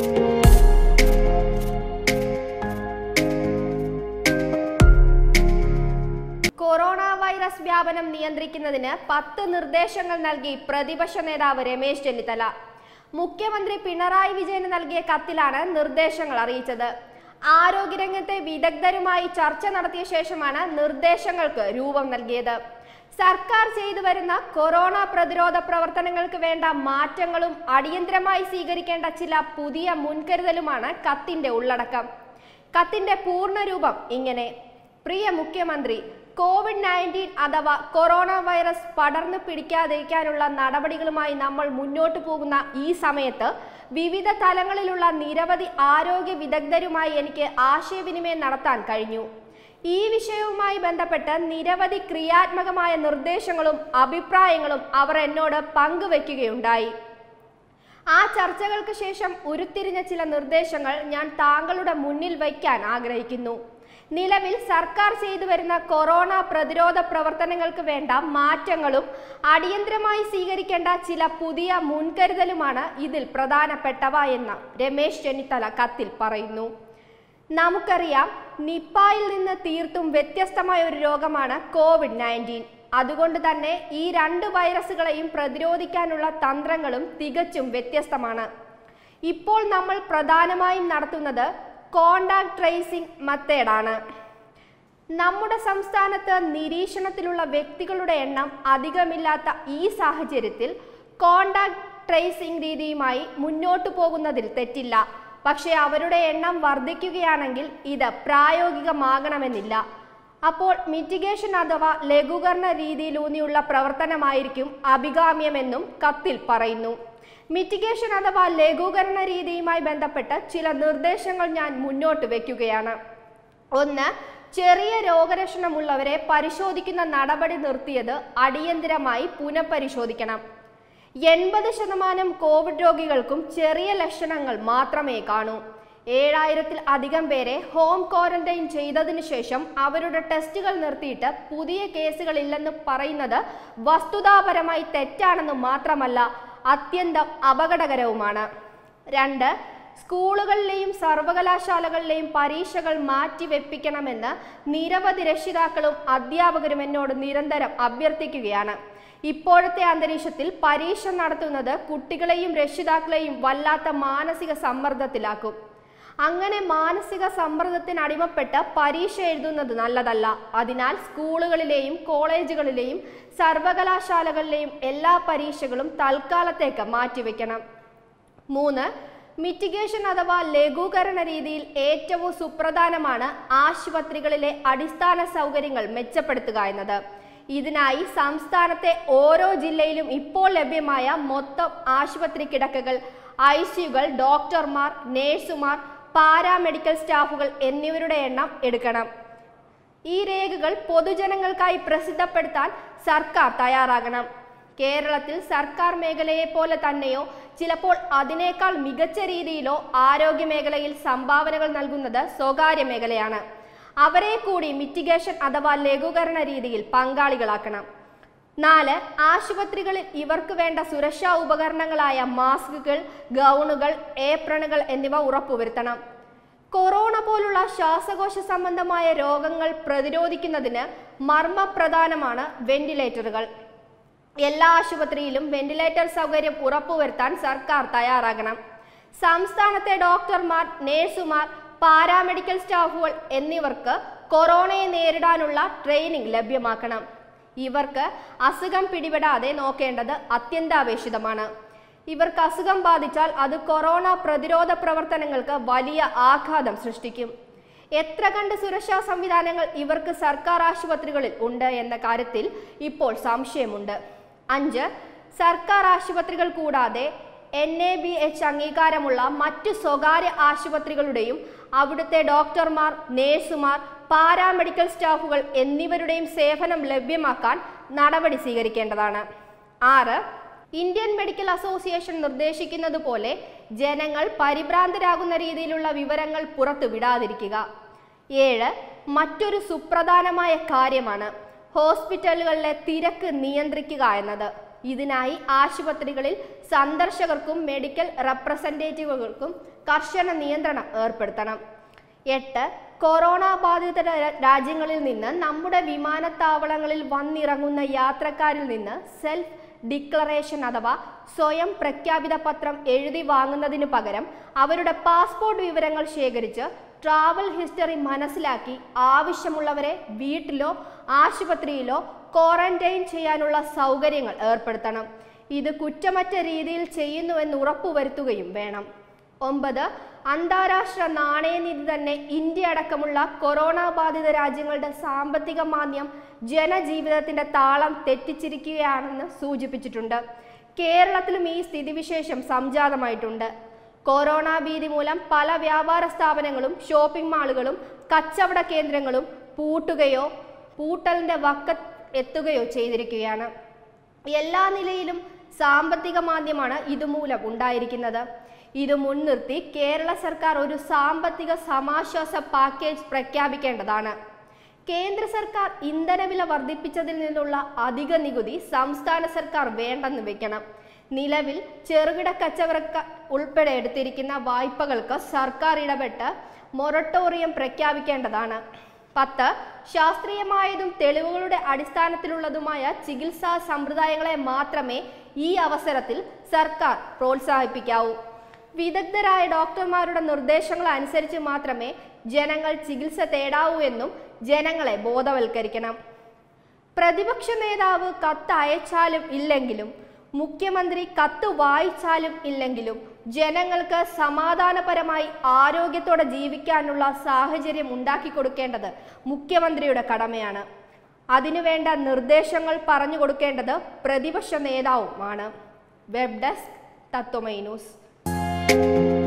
corona virus വ്യാപനം നിയന്ത്രിക്കുന്നതിന് പത്ത് നിർദ്ദേശങ്ങൾ നൽകി പ്രതിപക്ഷ നേതാവ് രമേശ് ചെന്നിത്തല മുഖ്യമന്ത്രി പിണറായി വിജയന് നൽകിയ കത്തിലാണ് നിർദ്ദേശങ്ങൾ അറിയിച്ചത് ആരോഗ്യരംഗത്തെ വിദഗ്ധരുമായി ചർച്ച നടത്തിയ ശേഷമാണ് നിർദ്ദേശങ്ങൾക്ക് രൂപം നൽകിയത് സർക്കാർ ചെയ്തു വരുന്ന കൊറോണ പ്രതിരോധ പ്രവർത്തനങ്ങൾക്ക് വേണ്ട മാറ്റങ്ങളും അടിയന്തരമായി സ്വീകരിക്കേണ്ട ചില പുതിയ മുൻകരുതലുമാണ് കത്തിന്റെ ഉള്ളടക്കം കത്തിന്റെ പൂർണ്ണരൂപം ഇങ്ങനെ പ്രിയ മുഖ്യമന്ത്രി കോവിഡ് നയൻറ്റീൻ അഥവാ കൊറോണ വൈറസ് പടർന്നു പിടിക്കാതിരിക്കാനുള്ള നടപടികളുമായി നമ്മൾ മുന്നോട്ട് പോകുന്ന ഈ സമയത്ത് വിവിധ തലങ്ങളിലുള്ള നിരവധി ആരോഗ്യ വിദഗ്ധരുമായി എനിക്ക് ആശയവിനിമയം നടത്താൻ കഴിഞ്ഞു ഈ വിഷയവുമായി ബന്ധപ്പെട്ട് നിരവധി ക്രിയാത്മകമായ നിർദ്ദേശങ്ങളും അഭിപ്രായങ്ങളും അവർ എന്നോട് പങ്കുവെക്കുകയുണ്ടായി ആ ചർച്ചകൾക്ക് ശേഷം ഉരുത്തിരിഞ്ഞ ചില നിർദ്ദേശങ്ങൾ ഞാൻ താങ്കളുടെ മുന്നിൽ വയ്ക്കാൻ ആഗ്രഹിക്കുന്നു നിലവിൽ സർക്കാർ ചെയ്തു വരുന്ന കൊറോണ പ്രതിരോധ പ്രവർത്തനങ്ങൾക്ക് വേണ്ട മാറ്റങ്ങളും അടിയന്തരമായി സ്വീകരിക്കേണ്ട ചില പുതിയ മുൻകരുതലുമാണ് ഇതിൽ പ്രധാനപ്പെട്ടവ എന്ന് രമേശ് ചെന്നിത്തല കത്തിൽ പറയുന്നു നമുക്കറിയാം നിപ്പായിൽ നിന്ന് തീർത്തും വ്യത്യസ്തമായ ഒരു രോഗമാണ് കോവിഡ് നയൻറ്റീൻ അതുകൊണ്ട് തന്നെ ഈ രണ്ട് വൈറസുകളെയും പ്രതിരോധിക്കാനുള്ള തന്ത്രങ്ങളും തികച്ചും വ്യത്യസ്തമാണ് ഇപ്പോൾ നമ്മൾ പ്രധാനമായും നടത്തുന്നത് കോണ്ടാക്ട് ട്രേസിംഗ് മെത്തേഡാണ് നമ്മുടെ സംസ്ഥാനത്ത് നിരീക്ഷണത്തിലുള്ള വ്യക്തികളുടെ എണ്ണം അധികമില്ലാത്ത ഈ സാഹചര്യത്തിൽ കോണ്ടാക്ട് ട്രേസിംഗ് രീതിയുമായി മുന്നോട്ടു പോകുന്നതിൽ തെറ്റില്ല പക്ഷേ അവരുടെ എണ്ണം വർദ്ധിക്കുകയാണെങ്കിൽ ഇത് പ്രായോഗികമാകണമെന്നില്ല അപ്പോൾ മിറ്റിഗേഷൻ അഥവാ ലഘൂകരണ രീതിയിലൂന്നിയുള്ള പ്രവർത്തനമായിരിക്കും അഭികാമ്യമെന്നും കത്തിൽ പറയുന്നു മിറ്റിഗേഷൻ അഥവാ ലഘൂകരണ രീതിയുമായി ബന്ധപ്പെട്ട് ചില നിർദ്ദേശങ്ങൾ ഞാൻ മുന്നോട്ട് വയ്ക്കുകയാണ് ഒന്ന് ചെറിയ രോഗലക്ഷണമുള്ളവരെ പരിശോധിക്കുന്ന നടപടി നിർത്തിയത് അടിയന്തിരമായി പുനഃപരിശോധിക്കണം എൺപത് ശതമാനം കോവിഡ് രോഗികൾക്കും ചെറിയ ലക്ഷണങ്ങൾ മാത്രമേ കാണൂ ഏഴായിരത്തിൽ അധികം പേരെ ഹോം ക്വാറന്റൈൻ ചെയ്തതിനു ശേഷം അവരുടെ ടെസ്റ്റുകൾ നിർത്തിയിട്ട് പുതിയ കേസുകൾ ഇല്ലെന്ന് പറയുന്നത് വസ്തുതാപരമായി തെറ്റാണെന്ന് മാത്രമല്ല അത്യന്തം അപകടകരവുമാണ് രണ്ട് സ്കൂളുകളിലെയും സർവകലാശാലകളിലെയും പരീക്ഷകൾ മാറ്റിവെപ്പിക്കണമെന്ന് നിരവധി രക്ഷിതാക്കളും അധ്യാപകരും എന്നോട് നിരന്തരം അഭ്യർത്ഥിക്കുകയാണ് ഇപ്പോഴത്തെ അന്തരീക്ഷത്തിൽ പരീക്ഷ നടത്തുന്നത് കുട്ടികളെയും രക്ഷിതാക്കളെയും വല്ലാത്ത മാനസിക സമ്മർദ്ദത്തിലാക്കും അങ്ങനെ മാനസിക സമ്മർദ്ദത്തിന് അടിമപ്പെട്ട് പരീക്ഷ എഴുതുന്നത് നല്ലതല്ല അതിനാൽ സ്കൂളുകളിലെയും കോളേജുകളിലെയും സർവകലാശാലകളിലെയും എല്ലാ പരീക്ഷകളും തൽക്കാലത്തേക്ക് മാറ്റിവെക്കണം മൂന്ന് മിറ്റിഗേഷൻ അഥവാ ലഘൂകരണ രീതിയിൽ ഏറ്റവും സുപ്രധാനമാണ് ആശുപത്രികളിലെ അടിസ്ഥാന സൗകര്യങ്ങൾ മെച്ചപ്പെടുത്തുക എന്നത് ഇതിനായി സംസ്ഥാനത്തെ ഓരോ ജില്ലയിലും ഇപ്പോൾ ലഭ്യമായ മൊത്തം ആശുപത്രി കിടക്കകൾ ഐ സിയുകൾ ഡോക്ടർമാർ നേഴ്സുമാർ പാരാമെഡിക്കൽ സ്റ്റാഫുകൾ എന്നിവരുടെ എണ്ണം എടുക്കണം ഈ രേഖകൾ പൊതുജനങ്ങൾക്കായി പ്രസിദ്ധപ്പെടുത്താൻ സർക്കാർ തയ്യാറാകണം കേരളത്തിൽ സർക്കാർ മേഖലയെ പോലെ തന്നെയോ ചിലപ്പോൾ അതിനേക്കാൾ മികച്ച രീതിയിലോ ആരോഗ്യ മേഖലയിൽ സംഭാവനകൾ നൽകുന്നത് സ്വകാര്യ മേഖലയാണ് അവരെ കൂടി മിറ്റിഗേഷൻ അഥവാ ലഘൂകരണ രീതിയിൽ പങ്കാളികളാക്കണം നാല് ആശുപത്രികളിൽ ഇവർക്ക് വേണ്ട സുരക്ഷാ ഉപകരണങ്ങളായ മാസ്കുകൾ ഗൗണുകൾ ഏപ്രണുകൾ എന്നിവ ഉറപ്പുവരുത്തണം കൊറോണ പോലുള്ള ശ്വാസകോശ സംബന്ധമായ രോഗങ്ങൾ പ്രതിരോധിക്കുന്നതിന് മർമ്മപ്രധാനമാണ് വെന്റിലേറ്ററുകൾ എല്ലാ ആശുപത്രിയിലും വെന്റിലേറ്റർ സൗകര്യം ഉറപ്പുവരുത്താൻ സർക്കാർ തയ്യാറാകണം സംസ്ഥാനത്തെ ഡോക്ടർമാർ നേഴ്സുമാർ പാരാമെഡിക്കൽ സ്റ്റാഫുകൾ എന്നിവർക്ക് കൊറോണയെ നേരിടാനുള്ള ട്രെയിനിങ് ലഭ്യമാക്കണം ഇവർക്ക് അസുഖം പിടിപെടാതെ നോക്കേണ്ടത് അത്യന്താപേക്ഷിതമാണ് ഇവർക്ക് അസുഖം ബാധിച്ചാൽ അത് കൊറോണ പ്രതിരോധ പ്രവർത്തനങ്ങൾക്ക് വലിയ ആഘാതം സൃഷ്ടിക്കും എത്ര കണ്ട് സുരക്ഷാ സംവിധാനങ്ങൾ ഇവർക്ക് സർക്കാർ ആശുപത്രികളിൽ ഉണ്ട് എന്ന കാര്യത്തിൽ ഇപ്പോൾ സംശയമുണ്ട് അഞ്ച് സർക്കാർ ആശുപത്രികൾ കൂടാതെ എൻ എ ബി എച്ച് അംഗീകാരമുള്ള മറ്റു സ്വകാര്യ ആശുപത്രികളുടെയും അവിടുത്തെ ഡോക്ടർമാർ നേഴ്സുമാർ പാരാമെഡിക്കൽ സ്റ്റാഫുകൾ എന്നിവരുടെയും സേവനം ലഭ്യമാക്കാൻ നടപടി സ്വീകരിക്കേണ്ടതാണ് ആറ് ഇന്ത്യൻ മെഡിക്കൽ അസോസിയേഷൻ നിർദ്ദേശിക്കുന്നത് പോലെ ജനങ്ങൾ പരിഭ്രാന്തരാകുന്ന രീതിയിലുള്ള വിവരങ്ങൾ പുറത്തു വിടാതിരിക്കുക ഏഴ് മറ്റൊരു സുപ്രധാനമായ കാര്യമാണ് ഹോസ്പിറ്റലുകളിലെ തിരക്ക് നിയന്ത്രിക്കുക എന്നത് ഇതിനായി ആശുപത്രികളിൽ സന്ദർശകർക്കും മെഡിക്കൽ റെപ്രസെൻറ്റേറ്റീവുകൾക്കും കർശന നിയന്ത്രണം ഏർപ്പെടുത്തണം എട്ട് കൊറോണ ബാധിത രാ- രാജ്യങ്ങളിൽ നിന്ന് നമ്മുടെ വിമാനത്താവളങ്ങളിൽ വന്നിറങ്ങുന്ന യാത്രക്കാരിൽ നിന്ന് സെൽഫ് ഡിക്ലറേഷൻ അഥവാ സ്വയം പ്രഖ്യാപിത പത്രം എഴുതി വാങ്ങുന്നതിനു പകരം അവരുടെ പാസ്പോർട്ട് വിവരങ്ങൾ ശേഖരിച്ച് ട്രാവൽ ഹിസ്റ്ററി മനസ്സിലാക്കി ആവശ്യമുള്ളവരെ വീട്ടിലോ ആശുപത്രിയിലോ ക്വാറന്റൈൻ ചെയ്യാനുള്ള സൗകര്യങ്ങൾ ഏർപ്പെടുത്തണം ഇത് കുറ്റമറ്റ രീതിയിൽ ചെയ്യുന്നുവെന്ന് ഉറപ്പുവരുത്തുകയും വേണം ഒമ്പത് അന്താരാഷ്ട്ര നാണയനിധി തന്നെ ഇന്ത്യ അടക്കമുള്ള കൊറോണ ബാധിത രാജ്യങ്ങളുടെ സാമ്പത്തിക മാന്ദ്യം ജനജീവിതത്തിന്റെ താളം തെറ്റിച്ചിരിക്കുകയാണെന്ന് സൂചിപ്പിച്ചിട്ടുണ്ട് കേരളത്തിലും ഈ സ്ഥിതിവിശേഷം സംജാതമായിട്ടുണ്ട് കൊറോണ ഭീതി മൂലം പല വ്യാപാര സ്ഥാപനങ്ങളും ഷോപ്പിംഗ് മാളുകളും കച്ചവട കേന്ദ്രങ്ങളും പൂട്ടുകയോ പൂട്ടലിന്റെ വക്ക എത്തുകയോ ചെയ്തിരിക്കുകയാണ് എല്ലാ നിലയിലും സാമ്പത്തിക മാന്ദ്യമാണ് ഇതുമൂലം ഉണ്ടായിരിക്കുന്നത് ഇത് മുൻനിർത്തി കേരള സർക്കാർ ഒരു സാമ്പത്തിക സമാശ്വാസ പാക്കേജ് പ്രഖ്യാപിക്കേണ്ടതാണ് കേന്ദ്ര സർക്കാർ ഇന്ധനവില വർദ്ധിപ്പിച്ചതിൽ നിന്നുള്ള അധിക നികുതി സംസ്ഥാന സർക്കാർ വേണ്ടെന്ന് വെക്കണം നിലവിൽ ചെറുകിട കച്ചവടക്ക ഉൾപ്പെടെ എടുത്തിരിക്കുന്ന വായ്പകൾക്ക് സർക്കാർ ഇടപെട്ട് മൊറട്ടോറിയം പ്രഖ്യാപിക്കേണ്ടതാണ് പത്ത് ശാസ്ത്രീയമായതും തെളിവുകളുടെ അടിസ്ഥാനത്തിലുള്ളതുമായ ചികിത്സാ സമ്പ്രദായങ്ങളെ മാത്രമേ ഈ അവസരത്തിൽ സർക്കാർ പ്രോത്സാഹിപ്പിക്കാവൂ വിദഗ്ധരായ ഡോക്ടർമാരുടെ നിർദ്ദേശങ്ങൾ അനുസരിച്ച് മാത്രമേ ജനങ്ങൾ ചികിത്സ തേടാവൂ എന്നും ജനങ്ങളെ ബോധവൽക്കരിക്കണം പ്രതിപക്ഷ നേതാവ് കത്ത് അയച്ചാലും ഇല്ലെങ്കിലും മുഖ്യമന്ത്രി കത്ത് വായിച്ചാലും ഇല്ലെങ്കിലും ജനങ്ങൾക്ക് സമാധാനപരമായി ആരോഗ്യത്തോടെ ജീവിക്കാനുള്ള സാഹചര്യം ഉണ്ടാക്കി കൊടുക്കേണ്ടത് മുഖ്യമന്ത്രിയുടെ കടമയാണ് അതിനുവേണ്ട നിർദ്ദേശങ്ങൾ പറഞ്ഞു കൊടുക്കേണ്ടത് പ്രതിപക്ഷ നേതാവുമാണ് വെബ് ഡെസ്ക് തത്വമൈ ന്യൂസ്